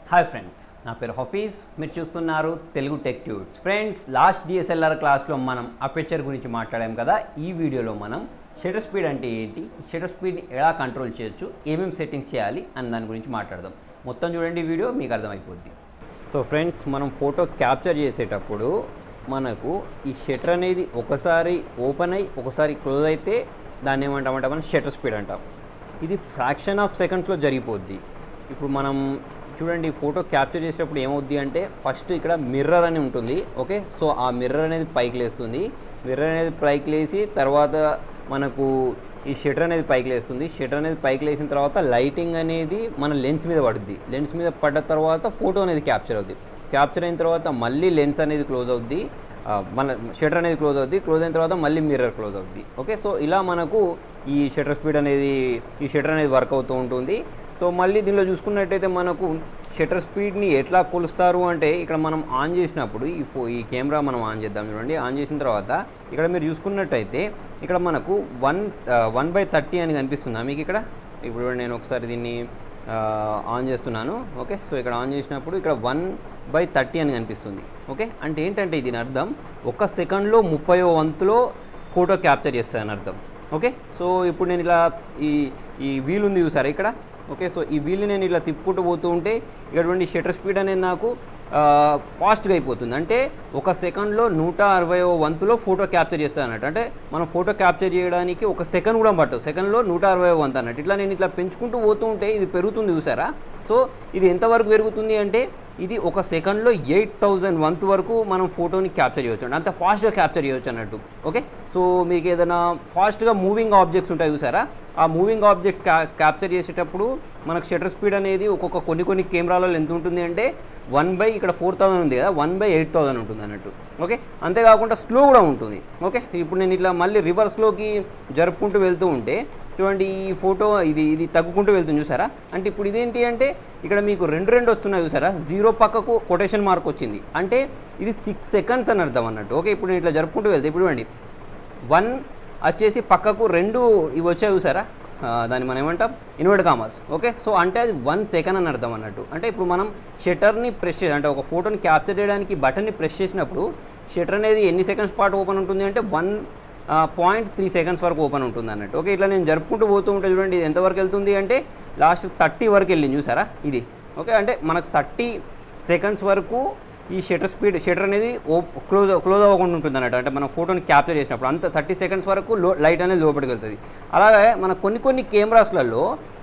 hi friends నా పేరు హఫీజ్ మీరు చూస్తున్నారు Telugu tech tuts friends last DSLR క్లాస్లో మనం అపెచర్ గురించి మాట్లాడాం కదా ఈ వీడియోలో మనం షటర్ స్పీడ్ అంటే ఏంటి షటర్ స్పీడ్ని ఎలా కంట్రోల్ చేయొచ్చు ఏమేమి సెట్టింగ్స్ చేయాలి అని దాని గురించి మాట్లాడదాం మొత్తం చూడండి ఈ వీడియో మీకు అర్థమైపోద్ది సో ఫ్రెండ్స్ మనం ఫోటో క్యాప్చర్ చేసేటప్పుడు మనకు ఈ షటర్ అనేది ఒకసారి ఓపెన్ అయ్యి ఒకసారి క్లోజ్ అయితే దాన్ని ఏమంటామంటే మనం షటర్ స్పీడ్ అంటాం ఇది ఫ్రాక్షన్ ఆఫ్ సెకండ్స్లో జరిగిపోద్ది ఇప్పుడు మనం చూడండి ఫోటో క్యాప్చర్ చేసేటప్పుడు ఏమవుద్ది అంటే ఫస్ట్ ఇక్కడ మిర్రర్ అని ఉంటుంది ఓకే సో ఆ మిర్రర్ అనేది పైకి లేస్తుంది మిర్రర్ అనేది పైకి లేసి తర్వాత మనకు ఈ షటర్ అనేది పైకి లేస్తుంది షటర్ అనేది పైకి లేసిన తర్వాత లైటింగ్ అనేది మన లెన్స్ మీద పడుద్ది లెన్స్ మీద పడ్డ తర్వాత ఫోటో అనేది క్యాప్చర్ అవుద్ది క్యాప్చర్ అయిన తర్వాత మళ్ళీ లెన్స్ అనేది క్లోజ్ అవుద్ది ఆ, మన షటర్ అనేది క్లోజ్ అవుద్ది క్లోజ్ అయిన తర్వాత మళ్ళీ మిర్రర్ క్లోజ్ అవుద్ది ఓకే సో ఇలా మనకు ఈ షటర్ స్పీడ్ అనేది ఈ షటర్ అనేది వర్క్ అవుతూ ఉంటుంది సో మళ్ళీ దీనిలో చూసుకున్నట్టయితే మనకు షటర్ స్పీడ్ని ఎట్లా కొలుస్తారు అంటే ఇక్కడ మనం ఆన్ చేసినప్పుడు ఈ ఫో ఈ కెమెరా మనం ఆన్ చేద్దాం చూడండి ఆన్ చేసిన తర్వాత ఇక్కడ మీరు చూసుకున్నట్టయితే ఇక్కడ మనకు వన్ వన్ బై థర్టీ అని కనిపిస్తుందా మీకు ఇక్కడ ఇప్పుడు నేను ఒకసారి దీన్ని ఆ, ఆన్ చేస్తున్నాను ఓకే సో ఇక్కడ ఆన్ చేసినప్పుడు ఇక్కడ వన్ బై థర్టీ అని కనిపిస్తుంది ఓకే అంటే ఏంటంటే దీని అర్థం ఒక సెకండ్లో ముప్పై వంతులో ఫోటో క్యాప్చర్ చేస్తానని అర్థం ఓకే సో ఇప్పుడు నేను ఇలా ఈ ఈ వీల్ ఉంది చూసారా ఇక్కడ ఓకే సో ఈ వీల్ని నేను ఇలా తిప్పుకుంటూ పోతూ ఉంటే ఇటువంటి షటర్ స్పీడ్ అనేది నాకు ఫాస్ట్గా అయిపోతుంది అంటే ఒక సెకండ్లో నూట అరవై వంతులో ఫోటో క్యాప్చర్ చేస్తాను అన్నట్టు అంటే మనం ఫోటో క్యాప్చర్ చేయడానికి ఒక సెకండ్ కూడా పట్టదు సెకండ్లో నూట అరవై వంతు అన్నట్టు ఇట్లా నేను ఇట్లా పెంచుకుంటూ పోతూ ఉంటే ఇది పెరుగుతుంది చూసారా సో ఇది ఎంతవరకు పెరుగుతుంది అంటే ఇది ఒక సెకండ్లో ఎయిట్ థౌజండ్ వంత్ వరకు మనం ఫోటోని క్యాప్చర్ చేయవచ్చు అండి అంత ఫాస్ట్గా క్యాప్చర్ చేయవచ్చు అన్నట్టు ఓకే సో మీకు ఏదైనా ఫాస్ట్గా మూవింగ్ ఆబ్జెక్ట్స్ ఉంటాయి చూసారా ఆ మూవింగ్ ఆబ్జెక్ట్ క్యా క్యాప్చర్ చేసేటప్పుడు మనకు షటర్ స్పీడ్ అనేది ఒక్కొక్క కొన్ని కొన్ని కెమెరాలలో ఎంత ఉంటుంది అంటే వన్ బై ఇక్కడ ఫోర్ థౌసండ్ ఉంది కదా వన్ బై ఎయిట్ థౌసండ్ ఉంటుంది అన్నట్టు ఓకే అంతేకాకుండా స్లో కూడా ఉంటుంది ఓకే ఇప్పుడు నేను ఇట్లా మళ్ళీ రివర్స్లోకి జరుపుకుంటూ వెళ్తూ ఉంటే చూడండి ఈ ఫోటో ఇది ఇది తగ్గుకుంటూ వెళ్తుంది చూసారా అంటే ఇప్పుడు ఇదేంటి అంటే ఇక్కడ మీకు రెండు రెండు వస్తున్నాయి చూసారా జీరో పక్కకు కొటేషన్ మార్క్ వచ్చింది అంటే ఇది సిక్స్ సెకండ్స్ అని అర్థం అన్నట్టు ఓకే ఇప్పుడు నేను ఇట్లా జరుపుకుంటూ వెళ్తే ఇప్పుడు చూడండి వన్ వచ్చేసి పక్కకు రెండు ఇవి వచ్చాయి చూసారా ఆ, దాన్ని మనం ఏమంటాం ఇన్వర్ట్ కామర్స్ ఓకే సో అంటే అది వన్ సెకండ్ అని అర్థం అన్నట్టు అంటే ఇప్పుడు మనం షటర్ని ప్రెస్ చే అంటే ఒక ఫోటోని క్యాప్చర్ చేయడానికి బటన్ని ప్రెస్ చేసినప్పుడు షటర్ అనేది ఎన్ని సెకండ్స్ పాటు ఓపెన్ ఉంటుంది అంటే వన్ పాయింట్ త్రీ సెకండ్స్ వరకు ఓపెన్ ఉంటుంది అన్నట్టు ఓకే ఇట్లా నేను జరుపుకుంటూ పోతూ ఉంటే చూడండి ఇది ఎంతవరకు వెళ్తుంది అంటే లాస్ట్ థర్టీ వరకు వెళ్ళింది చూసారా ఇది ఓకే అంటే మనకు థర్టీ సెకండ్స్ వరకు ఈ షటర్ స్పీడ్ షటర్ అనేది ఓ క్లోజ్ క్లోజ్ అవ్వకుండా ఉంటుంది అన్నట్టు అంటే మనం ఫోటోని క్యాప్చర్ చేసినప్పుడు అంత థర్టీ సెకండ్స్ వరకు లో లైట్ అనేది లోపలికి వెళ్తుంది అలాగే మన కొన్ని కొన్ని కెమెరాస్లలో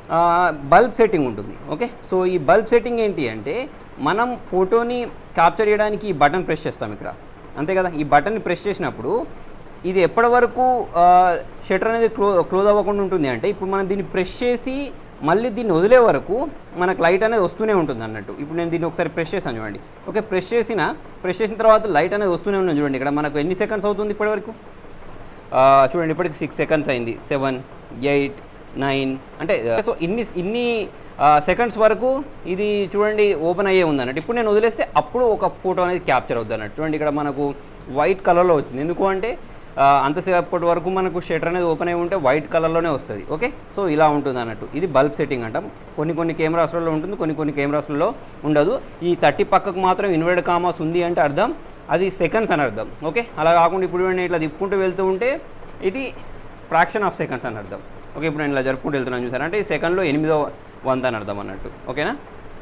బల్బ్ సెట్టింగ్ ఉంటుంది ఓకే సో ఈ బల్బ్ సెట్టింగ్ ఏంటి అంటే మనం ఫోటోని క్యాప్చర్ చేయడానికి ఈ బటన్ ప్రెస్ చేస్తాం ఇక్కడ అంతే కదా ఈ బటన్ని ప్రెస్ చేసినప్పుడు ఇది ఎప్పటి వరకు షటర్ అనేది క్లో క్లోజ్ అవ్వకుండా ఉంటుంది అంటే ఇప్పుడు మనం దీన్ని ప్రెస్ చేసి మళ్ళీ దీన్ని వదిలే వరకు మనకు లైట్ అనేది వస్తూనే ఉంటుంది అన్నట్టు ఇప్పుడు నేను దీన్ని ఒకసారి ప్రెస్ చేశాను చూడండి ఓకే ప్రెస్ చేసిన ప్రెస్ చేసిన తర్వాత లైట్ అనేది వస్తూనే ఉన్నాను చూడండి ఇక్కడ మనకు ఎన్ని సెకండ్స్ అవుతుంది ఇప్పటి వరకు ఆ, చూడండి ఇప్పటికి సిక్స్ సెకండ్స్ అయింది సెవెన్ ఎయిట్ నైన్ అంటే సో ఇన్ని ఇన్ని సెకండ్స్ వరకు ఇది చూడండి ఓపెన్ అయ్యే ఉంది అన్నట్టు ఇప్పుడు నేను వదిలేస్తే అప్పుడు ఒక ఫోటో అనేది క్యాప్చర్ అవుతుంది అన్నట్టు చూడండి ఇక్కడ మనకు వైట్ కలర్లో వచ్చింది ఎందుకు అంటే ఆ, అంతసేపటి వరకు మనకు షటర్ అనేది ఓపెన్ అయి ఉంటే వైట్ కలర్లోనే వస్తుంది ఓకే సో ఇలా ఉంటుంది అన్నట్టు ఇది బల్బ్ సెట్టింగ్ అంటాం కొన్ని కొన్ని కెమెరాస్లలో ఉంటుంది కొన్ని కొన్ని కెమెరాస్లలో ఉండదు ఈ థర్టీ పక్కకు మాత్రం ఇన్వర్డ్ కామాస్ ఉంది అంటే అర్థం అది సెకండ్స్ అని అర్థం ఓకే అలా కాకుండా ఇప్పుడు నేను ఇట్లా తిప్పుకుంటూ వెళ్తూ ఉంటే ఇది ఫ్రాక్షన్ ఆఫ్ సెకండ్స్ అని అర్థం ఓకే ఇప్పుడు నేను ఇలా జరుపుకుంటూ వెళ్తున్నాను చూసారా అంటే ఈ సెకండ్లో ఎనిమిదో వంద అని అర్థం అన్నట్టు ఓకేనా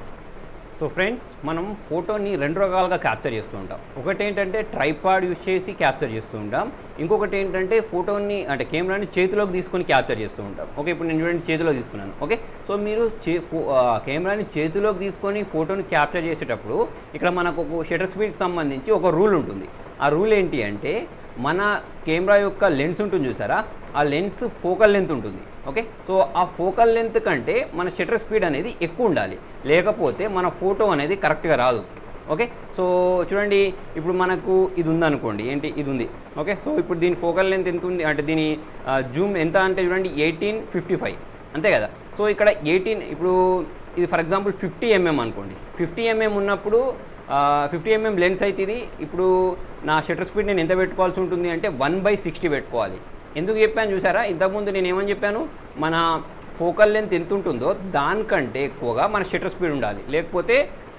సో ఫ్రెండ్స్ మనం ఫోటోని రెండు రకాలుగా క్యాప్చర్ చేస్తూ ఉంటాం ఒకటి ఏంటంటే ట్రైపాడ్ యూస్ చేసి క్యాప్చర్ చేస్తూ ఉంటాం ఇంకొకటి ఏంటంటే ఫోటోని అంటే కెమెరాని చేతిలోకి తీసుకొని క్యాప్చర్ చేస్తూ ఉంటాం ఓకే ఇప్పుడు నేను చూడండి చేతిలో తీసుకున్నాను ఓకే సో మీరు చే ఫో- ఆ, కెమెరాని చేతిలోకి తీసుకొని ఫోటోని క్యాప్చర్ చేసేటప్పుడు ఇక్కడ మనకు ఒక షటర్ స్పీడ్కి సంబంధించి ఒక రూల్ ఉంటుంది ఆ రూల్ ఏంటి అంటే మన కెమెరా యొక్క లెన్స్ ఉంటుంది చూసారా ఆ లెన్స్ ఫోకల్ లెంత్ ఉంటుంది ఓకే సో ఆ ఫోకల్ లెంత్ కంటే మన షటర్ స్పీడ్ అనేది ఎక్కువ ఉండాలి లేకపోతే మన ఫోటో అనేది కరెక్ట్గా రాదు ఓకే సో చూడండి ఇప్పుడు మనకు ఇది ఉందనుకోండి ఏంటి ఇది ఉంది ఓకే సో ఇప్పుడు దీని ఫోకల్ లెంత్ ఎంత ఉంది అంటే దీని జూమ్ ఎంత అంటే చూడండి ఎయిటీన్ ఫిఫ్టీ ఫైవ్ అంతే కదా సో ఇక్కడ ఎయిటీన్ ఇప్పుడు ఇది ఫర్ ఎగ్జాంపుల్ ఫిఫ్టీ ఎంఎం అనుకోండి ఫిఫ్టీ ఎంఎం ఉన్నప్పుడు ఫిఫ్టీ ఎంఎం లెన్స్ అయితే ఇది ఇప్పుడు నా షటర్ స్పీడ్ నేను ఎంత పెట్టుకోవాల్సి ఉంటుంది అంటే వన్ బై సిక్స్టీ పెట్టుకోవాలి ఎందుకు చెప్పాను చూసారా ఇంతకుముందు నేను ఏమని చెప్పాను మన ఫోకల్ లెంత్ ఎంత ఉంటుందో దానికంటే ఎక్కువగా మన షటర్ స్పీడ్ ఉండాలి లేకపోతే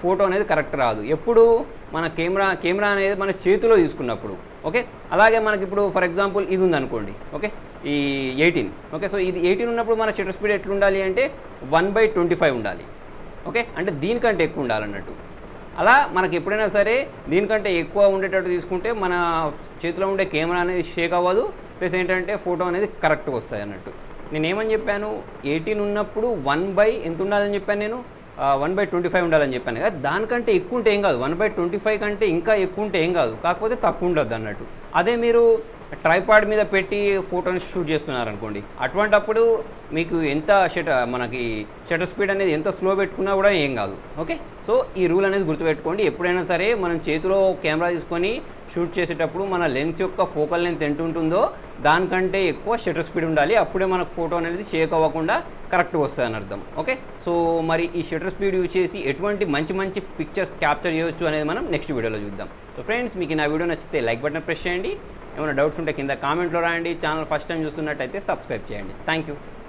ఫోటో అనేది కరెక్ట్ రాదు ఎప్పుడు మన కెమెరా కెమెరా అనేది మన చేతిలో తీసుకున్నప్పుడు ఓకే అలాగే మనకి ఇప్పుడు ఫర్ ఎగ్జాంపుల్ ఇది ఉందనుకోండి ఓకే ఈ ఎయిటీన్ ఓకే సో ఇది ఎయిటీన్ ఉన్నప్పుడు మన షటర్ స్పీడ్ ఎట్లా ఉండాలి అంటే వన్ బై ట్వంటీ ఫైవ్ ఉండాలి ఓకే అంటే దీనికంటే ఎక్కువ ఉండాలన్నట్టు అలా మనకి ఎప్పుడైనా సరే దీనికంటే ఎక్కువ ఉండేటట్టు తీసుకుంటే మన చేతిలో ఉండే కెమెరా అనేది షేక్ అవ్వదు ప్లస్ ఏంటంటే ఫోటో అనేది కరెక్ట్గా వస్తాయి అన్నట్టు నేను ఏమని చెప్పాను ఎయిటీన్ ఉన్నప్పుడు వన్ బై ఎంత ఉండాలని చెప్పాను నేను వన్ బై ట్వంటీ ఫైవ్ ఉండాలని చెప్పాను కదా దానికంటే ఎక్కువ ఉంటే ఏం కాదు వన్ బై ట్వంటీ ఫైవ్ కంటే ఇంకా ఎక్కువ ఉంటే ఏం కాదు కాకపోతే తక్కువ ఉండదు అన్నట్టు అదే మీరు ట్రైపాడ్ మీద పెట్టి ఫోటోని షూట్ చేస్తున్నారు అనుకోండి అటువంటప్పుడు మీకు ఎంత షట మనకి షటర్ స్పీడ్ అనేది ఎంత స్లో పెట్టుకున్నా కూడా ఏం కాదు ఓకే సో ఈ రూల్ అనేది గుర్తుపెట్టుకోండి ఎప్పుడైనా సరే మనం చేతిలో కెమెరా తీసుకొని షూట్ చేసేటప్పుడు మన లెన్స్ యొక్క ఫోకల్ లెంత్ ఎంత ఉంటుందో దానికంటే ఎక్కువ షటర్ స్పీడ్ ఉండాలి అప్పుడే మనకు ఫోటో అనేది షేక్ అవ్వకుండా కరెక్ట్గా వస్తుంది అని అర్థం ఓకే సో మరి ఈ షటర్ స్పీడ్ యూజ్ చేసి ఎటువంటి మంచి మంచి పిక్చర్స్ క్యాప్చర్ చేయొచ్చు అనేది మనం నెక్స్ట్ వీడియోలో చూద్దాం సో ఫ్రెండ్స్ మీకు నా వీడియో నచ్చితే లైక్ బటన్ ప్రెస్ చేయండి ఏమైనా డౌట్స్ ఉంటే కింద కామెంట్లో రాయండి ఛానల్ ఫస్ట్ టైం చూస్తున్నట్టయితే సబ్స్క్రైబ్ చేయండి థ్యాంక్ యూ